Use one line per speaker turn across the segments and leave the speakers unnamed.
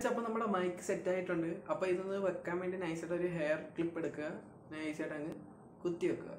അപ്പോൾ നമ്മുടെ mic set ആയിട്ടുണ്ട് അപ്പോൾ ഇതൊന്ന് വെക്കാൻ വേണ്ടി നൈസായിട്ട് ഒരു ഹെയർ ക്ലിപ്പ് എടുക്കുക നൈസായിട്ട് അങ്ങ് കുത്തി വെക്കുക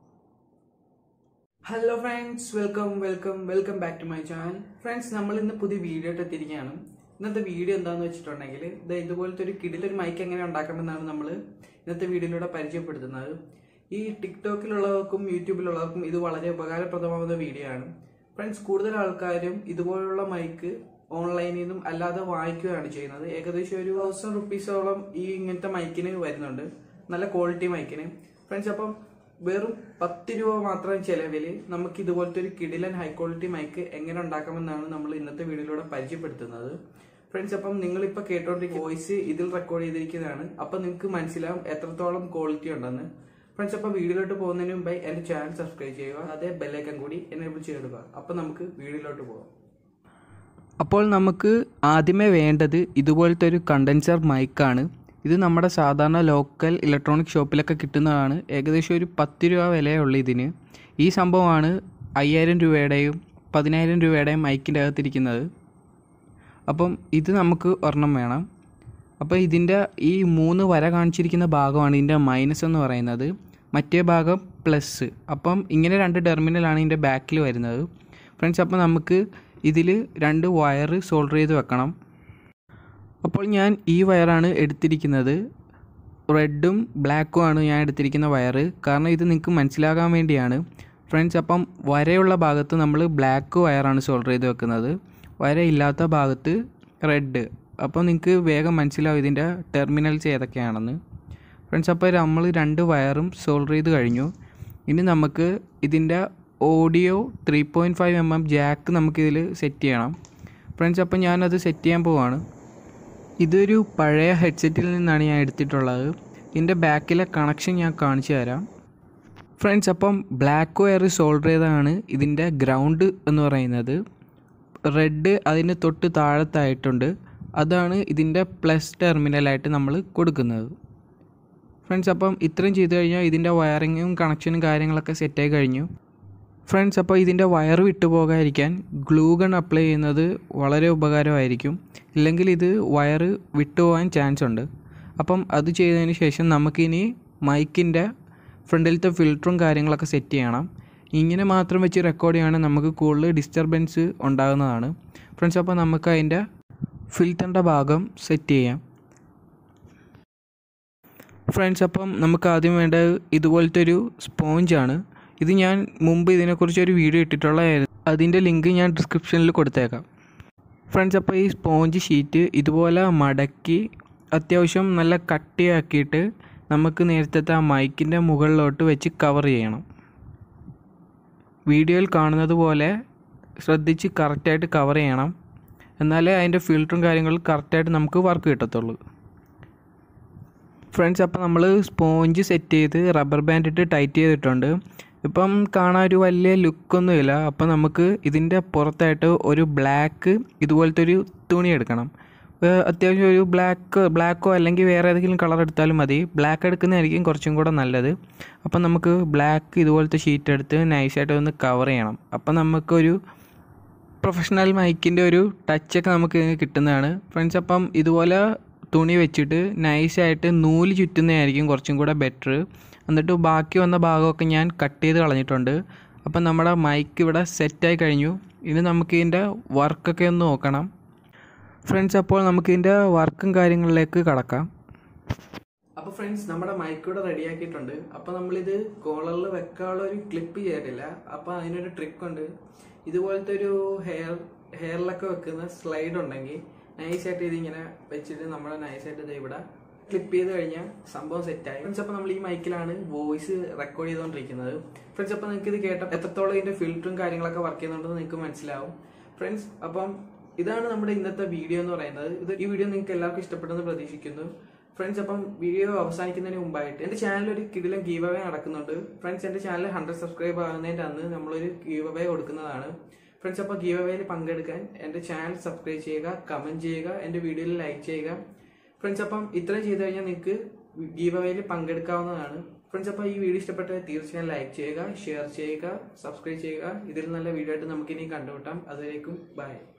hello friends welcome welcome welcome back to my channel friends നമ്മൾ ഇന്ന് പുതിയ വീഡിയോ ആയിട്ട് എത്തിയിരിക്കുകയാണ് ഇന്നത്തെ വീഡിയോ എന്താണെന്ന് വെച്ചിട്ടുണ്ടെങ്കിൽ ഇത് ഇതുപോലത്തെ ഒരു കിടിലൊരു മൈക്ക് എങ്ങനെ ഉണ്ടാക്കാമെന്നാണ് നമ്മൾ ഇന്നത്തെ വീഡിയോയിലൂടെ പരിചയപ്പെടുത്തുന്നത് ഈ ടിക്ടോക്കിലുള്ളവർക്കും യൂട്യൂബിലുള്ളവർക്കും ഇത് വളരെ ഉപകാരപ്രദമാകുന്ന വീഡിയോ ആണ് ഫ്രണ്ട്സ് കൂടുതൽ ആൾക്കാരും ഇതുപോലുള്ള മൈക്ക് ഓൺലൈനിൽ നിന്നും അല്ലാതെ വാങ്ങിക്കുകയാണ് ചെയ്യുന്നത് ഏകദേശം ഒരു തൗസൻഡ് റുപ്പീസോളം ഈ ഇങ്ങനത്തെ മൈക്കിന് വരുന്നുണ്ട് നല്ല ക്വാളിറ്റി മൈക്കിന് ഫ്രണ്ട്സ് അപ്പം വെറും പത്ത് രൂപ മാത്രം ചെലവിൽ നമുക്ക് ഇതുപോലത്തെ ഒരു കിടിലൻ ഹൈ ക്വാളിറ്റി മൈക്ക് എങ്ങനെ ഉണ്ടാക്കാമെന്നാണ് നമ്മൾ ഇന്നത്തെ വീഡിയോയിലൂടെ പരിചയപ്പെടുത്തുന്നത് ഫ്രണ്ട്സ് അപ്പം നിങ്ങളിപ്പോൾ കേട്ടോണ്ടിരിക്കുന്ന വോയിസ് ഇതിൽ റെക്കോർഡ് ചെയ്തിരിക്കുന്നതാണ് അപ്പം നിങ്ങൾക്ക് മനസ്സിലാവും എത്രത്തോളം ക്വാളിറ്റി ഉണ്ടെന്ന് ഫ്രണ്ട്സ് അപ്പം വീഡിയോയിലോട്ട് പോകുന്നതിന് മുമ്പായി എൻ്റെ ചാനൽ സബ്സ്ക്രൈബ് ചെയ്യുക അതേ ബെല്ലൈക്കൻ കൂടി എനേബിൾ ചെയ്തിടുക അപ്പം നമുക്ക് വീഡിയോയിലോട്ട് പോകാം
അപ്പോൾ നമുക്ക് ആദ്യമേ വേണ്ടത് ഇതുപോലത്തെ ഒരു കണ്ടൻസർ മൈക്കാണ് ഇത് നമ്മുടെ സാധാരണ ലോക്കൽ ഇലക്ട്രോണിക് ഷോപ്പിലൊക്കെ കിട്ടുന്നതാണ് ഏകദേശം ഒരു പത്ത് രൂപ വിലയുള്ളൂ ഇതിന് ഈ സംഭവമാണ് അയ്യായിരം രൂപയുടെയും പതിനായിരം രൂപയുടെയും മൈക്കിൻ്റെ അകത്തിരിക്കുന്നത് അപ്പം ഇത് നമുക്ക് ഒരെണ്ണം വേണം അപ്പോൾ ഇതിൻ്റെ ഈ മൂന്ന് വര കാണിച്ചിരിക്കുന്ന ഭാഗമാണ് ഇതിൻ്റെ മൈനസ് എന്ന് പറയുന്നത് മറ്റേ ഭാഗം പ്ലസ് അപ്പം ഇങ്ങനെ രണ്ട് ടെർമിനലാണ് ഇതിൻ്റെ ബാക്കിൽ വരുന്നത് ഫ്രണ്ട്സ് അപ്പോൾ നമുക്ക് ഇതിൽ രണ്ട് വയർ സോൾഡർ ചെയ്ത് വെക്കണം അപ്പോൾ ഞാൻ ഈ വയറാണ് എടുത്തിരിക്കുന്നത് റെഡും ബ്ലാക്കും ആണ് ഞാൻ എടുത്തിരിക്കുന്ന വയർ കാരണം ഇത് നിങ്ങൾക്ക് മനസ്സിലാകാൻ വേണ്ടിയാണ് ഫ്രണ്ട്സ് അപ്പം വരയുള്ള ഭാഗത്ത് നമ്മൾ ബ്ലാക്ക് വയറാണ് സോൾഡർ ചെയ്ത് വെക്കുന്നത് വരയില്ലാത്ത ഭാഗത്ത് റെഡ് അപ്പോൾ നിങ്ങൾക്ക് വേഗം മനസ്സിലാവും ഇതിൻ്റെ ടെർമിനൽസ് ഏതൊക്കെയാണെന്ന് ഫ്രണ്ട്സ് അപ്പോൾ നമ്മൾ രണ്ട് വയറും സോൾഡർ ചെയ്ത് കഴിഞ്ഞു ഇനി നമുക്ക് ഇതിൻ്റെ audio three point five M M jack നമുക്കിതിൽ സെറ്റ് ചെയ്യണം ഫ്രണ്ട്സ് അപ്പോൾ ഞാനത് സെറ്റ് ചെയ്യാൻ പോവാണ് ഇതൊരു പഴയ ഹെഡ്സെറ്റിൽ നിന്നാണ് ഞാൻ എടുത്തിട്ടുള്ളത് ഇതിൻ്റെ ബാക്കിലെ കണക്ഷൻ ഞാൻ കാണിച്ചു തരാം ഫ്രണ്ട്സ് അപ്പം ബ്ലാക്ക് വയർ സോൾഡർ ചെയ്തതാണ് ഇതിൻ്റെ ഗ്രൗണ്ട് എന്ന് പറയുന്നത് റെഡ് അതിന് തൊട്ട് താഴത്തായിട്ടുണ്ട് അതാണ് ഇതിൻ്റെ പ്ലസ് ടെർമിനലായിട്ട് നമ്മൾ കൊടുക്കുന്നത് ഫ്രണ്ട്സ് അപ്പം ഇത്രയും ചെയ്ത് കഴിഞ്ഞാൽ ഇതിൻ്റെ വയറിങ്ങും കണക്ഷനും കാര്യങ്ങളൊക്കെ സെറ്റായി കഴിഞ്ഞു ഫ്രണ്ട്സ് അപ്പോൾ ഇതിൻ്റെ വയർ വിട്ടു പോകാതിരിക്കാൻ ഗ്ലൂ ഗൺ അപ്ലൈ ചെയ്യുന്നത് വളരെ ഉപകാരമായിരിക്കും ഇല്ലെങ്കിൽ ഇത് വയർ വിട്ടുപോകാൻ ചാൻസ് ഉണ്ട് അപ്പം അത് ചെയ്തതിന് ശേഷം നമുക്കിനി മൈക്കിൻ്റെ ഫ്രണ്ടിലത്തെ ഫിൽറ്ററും കാര്യങ്ങളൊക്കെ സെറ്റ് ചെയ്യണം ഇങ്ങനെ മാത്രം വെച്ച് റെക്കോർഡ് ചെയ്യുകയാണെങ്കിൽ നമുക്ക് കൂടുതൽ ഡിസ്റ്റർബൻസ് ഉണ്ടാകുന്നതാണ് ഫ്രണ്ട്സ് അപ്പോൾ നമുക്ക് അതിൻ്റെ ഫിൽറ്ററിൻ്റെ ഭാഗം സെറ്റ് ചെയ്യാം ഫ്രണ്ട്സ് അപ്പം നമുക്ക് ആദ്യം വേണ്ടത് ഇതുപോലത്തെ ഒരു സ്പോഞ്ചാണ് ഇത് ഞാൻ മുമ്പ് ഇതിനെക്കുറിച്ച് ഒരു വീഡിയോ ഇട്ടിട്ടുള്ളതായിരുന്നു അതിൻ്റെ ലിങ്ക് ഞാൻ ഡിസ്ക്രിപ്ഷനിൽ കൊടുത്തേക്കാം ഫ്രണ്ട്സ് അപ്പോൾ ഈ സ്പോഞ്ച് ഷീറ്റ് ഇതുപോലെ മടക്കി അത്യാവശ്യം നല്ല കട്ടിയാക്കിയിട്ട് നമുക്ക് നേരത്തെ ആ മൈക്കിൻ്റെ മുകളിലോട്ട് വെച്ച് കവർ ചെയ്യണം വീഡിയോയിൽ കാണുന്നത് പോലെ ശ്രദ്ധിച്ച് കറക്റ്റായിട്ട് കവർ ചെയ്യണം എന്നാലേ അതിൻ്റെ ഫിൽറ്ററും കാര്യങ്ങളും കറക്റ്റായിട്ട് നമുക്ക് വർക്ക് കിട്ടത്തുള്ളൂ ഫ്രണ്ട്സ് അപ്പോൾ നമ്മൾ സ്പോഞ്ച് സെറ്റ് ചെയ്ത് റബ്ബർ ബാൻഡ് ഇട്ട് ടൈറ്റ് ചെയ്തിട്ടുണ്ട് ഇപ്പം കാണാൻ ഒരു വലിയ ലുക്കൊന്നുമില്ല അപ്പം നമുക്ക് ഇതിൻ്റെ പുറത്തായിട്ട് ഒരു ബ്ലാക്ക് ഇതുപോലത്തെ ഒരു തുണി എടുക്കണം അത്യാവശ്യം ഒരു ബ്ലാക്ക് ബ്ലാക്കോ അല്ലെങ്കിൽ വേറെ ഏതെങ്കിലും കളർ എടുത്താലും മതി ബ്ലാക്ക് എടുക്കുന്നതായിരിക്കും കുറച്ചും കൂടെ നല്ലത് അപ്പം നമുക്ക് ബ്ലാക്ക് ഇതുപോലത്തെ ഷീറ്റ് എടുത്ത് നൈസായിട്ട് ഒന്ന് കവർ ചെയ്യണം അപ്പം നമുക്കൊരു പ്രൊഫഷണൽ മൈക്കിൻ്റെ ഒരു ടച്ചൊക്കെ നമുക്ക് കിട്ടുന്നതാണ് ഫ്രണ്ട്സ് അപ്പം ഇതുപോലെ തുണി വെച്ചിട്ട് നൈസായിട്ട് നൂല് ചുറ്റുന്നതായിരിക്കും കുറച്ചും കൂടെ ബെറ്റർ എന്നിട്ട് ബാക്കി വന്ന ഭാഗമൊക്കെ ഞാൻ കട്ട് ചെയ്ത് കളഞ്ഞിട്ടുണ്ട് അപ്പം നമ്മുടെ മൈക്ക് ഇവിടെ സെറ്റായി കഴിഞ്ഞു ഇനി നമുക്ക് ഇതിൻ്റെ വർക്കൊക്കെ ഒന്ന് നോക്കണം ഫ്രണ്ട്സ് അപ്പോൾ നമുക്ക് ഇതിൻ്റെ വർക്കും കാര്യങ്ങളിലേക്ക് കടക്കാം
അപ്പോൾ ഫ്രണ്ട്സ് നമ്മുടെ മൈക്ക് ഇവിടെ റെഡിയാക്കിയിട്ടുണ്ട് അപ്പോൾ നമ്മളിത് കോളറിൽ വെക്കാനുള്ള ഒരു ക്ലിപ്പ് ചെയ്തിട്ടില്ല അപ്പോൾ അതിനൊരു ട്രിക്ക് ഉണ്ട് ഇതുപോലത്തെ ഒരു ഹെയർ ഹെയറിലൊക്കെ വെക്കുന്ന സ്ലൈഡ് ഉണ്ടെങ്കിൽ നൈസായിട്ട് ഇതിങ്ങനെ വെച്ചിട്ട് നമ്മൾ നൈസായിട്ട് ഇത് ഇവിടെ ക്ലിപ്പ് ചെയ്ത് കഴിഞ്ഞാൽ സംഭവം സെറ്റായി ഫ്രണ്ട്സ് അപ്പോൾ നമ്മൾ ഈ മൈക്കിലാണ് വോയിസ് റെക്കോർഡ് ചെയ്തുകൊണ്ടിരിക്കുന്നത് ഫ്രണ്ട്സ് അപ്പോൾ നിങ്ങൾക്ക് ഇത് കേട്ട എത്രത്തോളം ഇതിന്റെ ഫിൽറ്ററും കാര്യങ്ങളൊക്കെ വർക്ക് ചെയ്യുന്നുണ്ടെന്ന് നിങ്ങൾക്ക് മനസ്സിലാവും ഫ്രണ്ട്സ് അപ്പം ഇതാണ് നമ്മുടെ ഇന്നത്തെ വീഡിയോ എന്ന് പറയുന്നത് ഇത് ഈ വീഡിയോ നിങ്ങൾക്ക് എല്ലാവർക്കും ഇഷ്ടപ്പെട്ടെന്ന് പ്രതീക്ഷിക്കുന്നു ഫ്രണ്ട്സ് അപ്പം വീഡിയോ അവസാനിക്കുന്നതിന് മുമ്പായിട്ട് എന്റെ ചാനൽ ഒരു കിടിലം ഗീവ് അവേ നടക്കുന്നുണ്ട് ഫ്രണ്ട്സ് എന്റെ ചാനൽ ഹൺഡ്രഡ് സബ്സ്ക്രൈബ് ആകുന്നതിന്റെ അന്ന് നമ്മളൊരു ഗീവ് അവേ കൊടുക്കുന്നതാണ് ഫ്രണ്ട്സ് അപ്പോൾ ഗീവ് അവേയിൽ പങ്കെടുക്കാൻ എന്റെ ചാനൽ സബ്സ്ക്രൈബ് ചെയ്യുക കമന്റ് ചെയ്യുക എന്റെ വീഡിയോയിൽ ലൈക്ക് ചെയ്യുക ഫ്രണ്ട്സ് അപ്പം ഇത്രയും ചെയ്തു കഴിഞ്ഞാൽ നിങ്ങൾക്ക് ഗീവ് അവേയിൽ പങ്കെടുക്കാവുന്നതാണ് ഫ്രണ്ട്സ് അപ്പോൾ ഈ വീഡിയോ ഇഷ്ടപ്പെട്ടാൽ തീർച്ചയായും ലൈക്ക് ചെയ്യുക ഷെയർ ചെയ്യുക സബ്സ്ക്രൈബ് ചെയ്യുക ഇതിൽ നല്ല വീഡിയോ ആയിട്ട് നമുക്കിനി കണ്ടുമുട്ടാം അതുവരേക്കും ബൈ